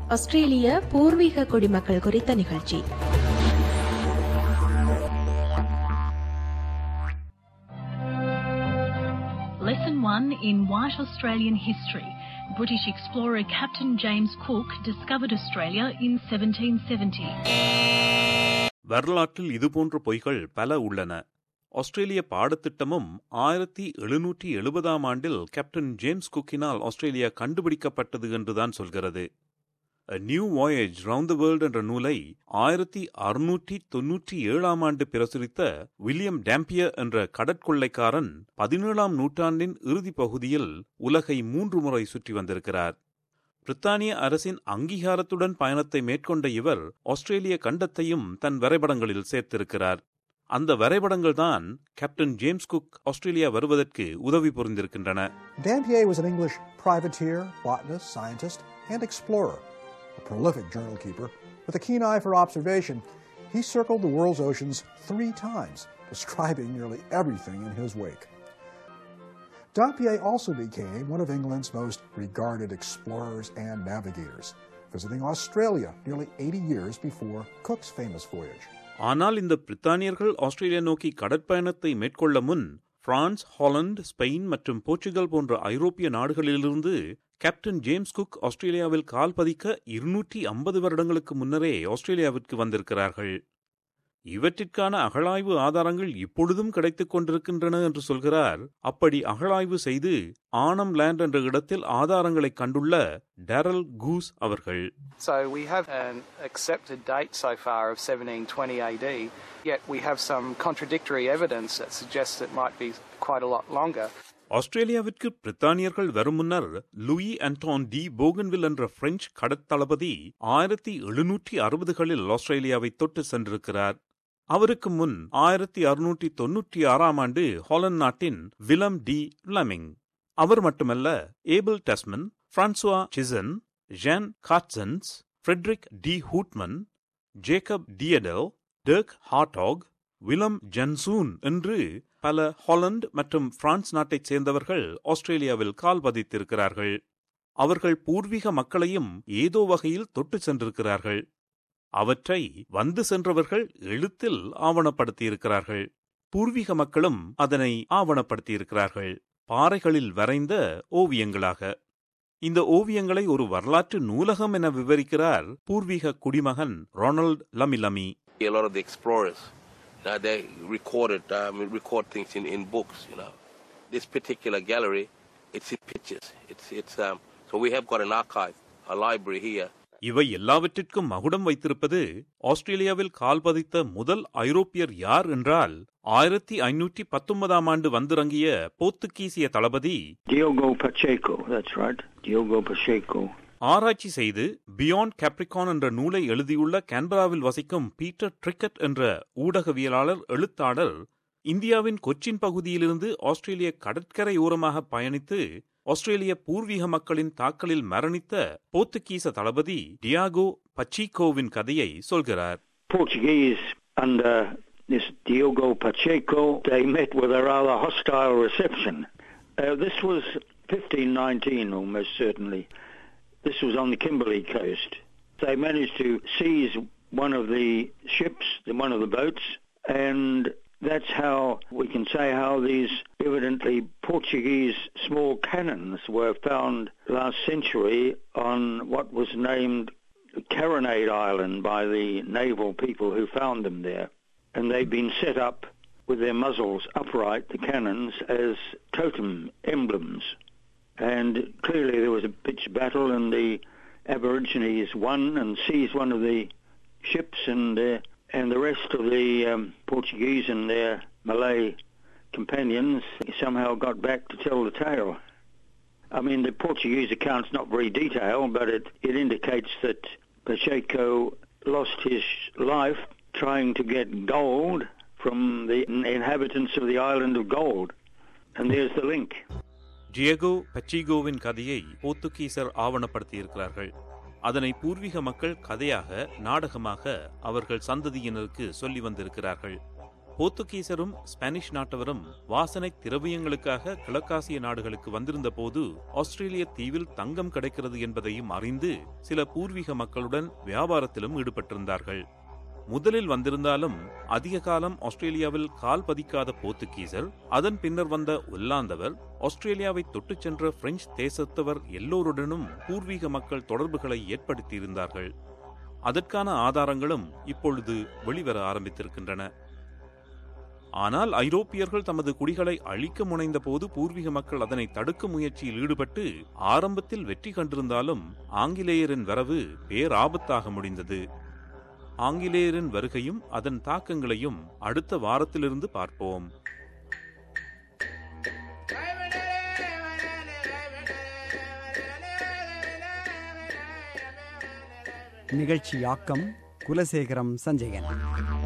ஆஸ்திரேலிய பூர்வீக குடிமக்கள் குறித்த நிகழ்ச்சி Lesson 1 in White Australian History. British explorer Captain James Cook discovered Australia in 1770. வரலாற்றில் இதுபோன்ற பொய்கள் பல உள்ளன ஆஸ்திரேலிய பாடத்திட்டமும் ஆயிரத்தி எழுநூற்றி எழுபதாம் ஆண்டில் கேப்டன் ஜேம்ஸ் குக்கினால் ஆஸ்திரேலியா கண்டுபிடிக்கப்பட்டது என்றுதான் சொல்கிறது A new voyage round the world என்ற நூலை ஆயிரத்தி அறுநூற்றி தொன்னூற்றி ஏழாம் ஆண்டு பிரசுரித்த வில்லியம் டேம்பியர் என்ற கடற்கொள்ளைக்காரன் பதினேழாம் நூற்றாண்டின் இறுதி பகுதியில் உலகை மூன்று முறை சுற்றி வந்திருக்கிறார் பிரித்தானிய அரசின் அங்கீகாரத்துடன் பயணத்தை மேற்கொண்ட இவர் ஆஸ்திரேலிய கண்டத்தையும் தன் வரைபடங்களில் சேர்த்திருக்கிறார் அந்த வரைபடங்கள் தான் கேப்டன் ஜேம்ஸ் குக் ஆஸ்திரேலியா வருவதற்கு உதவி புரிந்திருக்கின்றன Dampier was an English privateer, botanist, scientist, and explorer. A prolific journal keeper with a keen eye for observation, he circled the world's oceans three times, describing nearly everything in his wake. Dampier also became one of England's most regarded explorers and navigators, visiting Australia nearly 80 years before Cook's famous voyage. ஆனால் இந்த பிரித்தானியர்கள் Australia நோக்கி கடற்பயணத்தை மேற்கொள்ள முன் France Holland Spain மற்றும் Portugal போன்ற ஐரோப்பிய நாடுகளிலிருந்து கேப்டன் ஜேம்ஸ் குக் ஆஸ்திரேலியாவில் கால் பதிக்க இருநூற்றி ஐம்பது வருடங்களுக்கு முன்னரே ஆஸ்திரேலியாவிற்கு வந்திருக்கிறார்கள் இவற்றிற்கான அகழாய்வு ஆதாரங்கள் இப்பொழுதும் கிடைத்துக் கொண்டிருக்கின்றன என்று சொல்கிறார் அப்படி அகழாய்வு செய்து ஆனம் லேண்ட் என்ற இடத்தில் ஆதாரங்களை கண்டுள்ள டேரல் கூஸ் அவர்கள் So we have an accepted date so far of 1720 AD, yet we have some contradictory evidence that suggests it might be quite a lot longer. ஆஸ்திரேலியாவிற்கு பிரித்தானியர்கள் வரும் முன்னர் லூயி அன்டான் டி போகன்வில் என்ற French கடற்தளபதி ஆயிரத்தி எழுநூற்றி அறுபதுகளில் ஆஸ்திரேலியாவை தொட்டு சென்றிருக்கிறார் அவருக்கு முன் ஆயிரத்தி அறுநூற்றி தொன்னூற்றி ஆறாம் ஆண்டு ஹாலந்து நாட்டின் விலம் டி லமிங் அவர் மட்டுமல்ல Abel Tasman François Thijssen Jan Carstensz Frederick de Houtman Jacob Dedel Dirk Hartog Willem Janszoon என்று பல ஹாலந்து மற்றும் பிரான்ஸ் நாட்டைச் சேர்ந்தவர்கள் ஆஸ்திரேலியாவில் கால் பதித்திருக்கிறார்கள் அவர்கள் பூர்வீக மக்களையும் ஏதோ வகையில் தொட்டு சென்றிருக்கிறார்கள் அவற்றை வந்து சென்றவர்கள் எழுத்தில் ஆவணப்படுத்தியிருக்கிறார்கள் பூர்வீக மக்களும் அதனை ஆவணப்படுத்தியிருக்கிறார்கள் பாறைகளில் வரைந்த ஓவியங்களாக இந்த ஓவியங்களை ஒரு வரலாற்று நூலகம் என விவரிக்கிறார் பூர்வீக குடிமகன் Ronald Lamilami a lot of the explorers. Now they recorded, um, record things in, in books. You know, this particular gallery, it's in pictures. It's it's um. So we have got an archive, a library here. இவை எல்லாவற்றிற்கும் மகுடம் வைத்திருப்பது ஆஸ்திரேலியாவில் கால் பதித்த முதல் ஐரோப்பியர் யார் என்றால் ஆயிரத்தி ஐநூற்றி பத்தொன்பதாம் ஆண்டு வந்திறங்கிய போர்த்துகீசிய தளபதி Diogo Pacheco, that's right. Diogo Pacheco. ஆராய்ச்சி செய்து பியாண்ட் கேப்ரிகான் என்ற நூலை எழுதியுள்ள கேன்பராவில் வசிக்கும் பீட்டர் ட்ரிக்கட் என்ற ஊடகவியலாளர் எழுத்தாளர் இந்தியாவின் கொச்சின் பகுதியிலிருந்து ஆஸ்திரேலிய கடற்கரை ஓரமாக பயணித்து ஆஸ்திரேலிய பூர்வீக மக்களின் தாக்கலில் மரணித்த போர்த்துகீச தளபதி டியாகோ பச்சீகோவின் கதையை சொல்கிறார் Portuguese under this Diogo Pacheco, they met with a rather hostile reception. Uh, this was 1519, almost certainly. This was on the Kimberley coast. They managed to seize one of the ships, one of the boats, and that's how we can say how these evidently Portuguese small cannons were found last century on what was named Carronade Island by the naval people who found them there. And they've been set up with their muzzles upright, the cannons, as totem emblems. And clearly there was a pitched battle and the Aborigines won and seized one of the ships and uh, and the rest of the um, Portuguese and their Malay companions somehow got back to tell the tale. I mean, the Portuguese account's not very detailed, but it, it indicates that Pacheco lost his life trying to get gold from the inhabitants of the island of Gold. And there's the link. Diego பச்சிகோவின் கதையை போர்த்துகீசர் ஆவணப்படுத்தியிருக்கிறார்கள் அதனை பூர்வீக மக்கள் கதையாக நாடகமாக அவர்கள் சந்ததியினருக்கு சொல்லி வந்திருக்கிறார்கள் போர்த்துகீசரும் ஸ்பானிஷ் நாட்டவரும் வாசனை திரவியங்களுக்காக கிழக்காசிய நாடுகளுக்கு வந்திருந்த போது ஆஸ்திரேலிய தீவில் தங்கம் கிடைக்கிறது என்பதையும் அறிந்து சில பூர்வீக மக்களுடன் வியாபாரத்திலும் ஈடுபட்டிருந்தார்கள் முதலில் வந்திருந்தாலும் அதிக காலம் ஆஸ்திரேலியாவில் கால் பதிக்காத போர்த்துகீசர் அதன் பின்னர் வந்த ஒல்லாந்தவர் ஆஸ்திரேலியாவை தொட்டுச் சென்ற பிரெஞ்சு தேசத்தவர் எல்லோருடனும் பூர்வீக மக்கள் தொடர்புகளை ஏற்படுத்தியிருந்தார்கள் அதற்கான ஆதாரங்களும் இப்பொழுது வெளிவர ஆரம்பித்திருக்கின்றன ஆனால் ஐரோப்பியர்கள் தமது குடிகளை அழிக்க முனைந்த போது பூர்வீக மக்கள் அதனை தடுக்கும் முயற்சியில் ஈடுபட்டு ஆரம்பத்தில் வெற்றி கண்டிருந்தாலும் ஆங்கிலேயரின் வரவு பேராபத்தாக முடிந்தது ஆங்கிலேயரின் வருகையும் அதன் தாக்கங்களையும் அடுத்த வாரத்திலிருந்து பார்ப்போம் நிகழ்ச்சியாக்கம் குலசேகரம் சஞ்சயன்